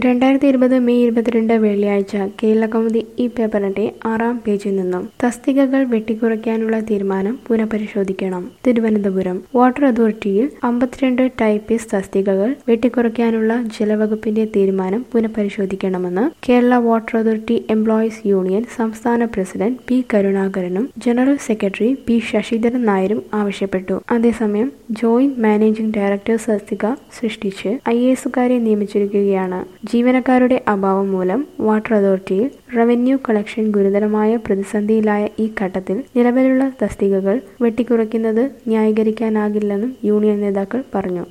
രണ്ടായിരത്തി ഇരുപത് മെയ് ഇരുപത്തിരണ്ട് വെള്ളിയാഴ്ച കേരള കൗമുദി ഈ പേപ്പറിന്റെ ആറാം പേജിൽ നിന്നും തസ്തികകൾ വെട്ടിക്കുറയ്ക്കാനുള്ള തീരുമാനം പുനഃപരിശോധിക്കണം തിരുവനന്തപുരം വാട്ടർ അതോറിറ്റിയിൽ അമ്പത്തിരണ്ട് ടൈപ്പിസ്റ്റ് തസ്തികകൾ വെട്ടിക്കുറയ്ക്കാനുള്ള ജലവകുപ്പിന്റെ തീരുമാനം പുനഃപരിശോധിക്കണമെന്ന് Kerala water authority employees union സംസ്ഥാന പ്രസിഡന്റ് പി കരുണാകരനും ജനറൽ സെക്രട്ടറി പി ശശിധരൻ നായരും ആവശ്യപ്പെട്ടു അതേസമയം ജോയിന്റ് മാനേജിംഗ് ഡയറക്ടർ തസ്തിക സൃഷ്ടിച്ച് ഐ എസുകാരെ നിയമിച്ചിരിക്കുകയാണ് ജീവനക്കാരുടെ അഭാവം മൂലം വാട്ടർ അതോറിറ്റിയിൽ റവന്യൂ കളക്ഷൻ ഗുരുതരമായ പ്രതിസന്ധിയിലായ ഈ ഘട്ടത്തിൽ നിലവിലുള്ള തസ്തികകൾ വെട്ടിക്കുറയ്ക്കുന്നത് ന്യായീകരിക്കാനാകില്ലെന്നും യൂണിയൻ നേതാക്കൾ പറഞ്ഞു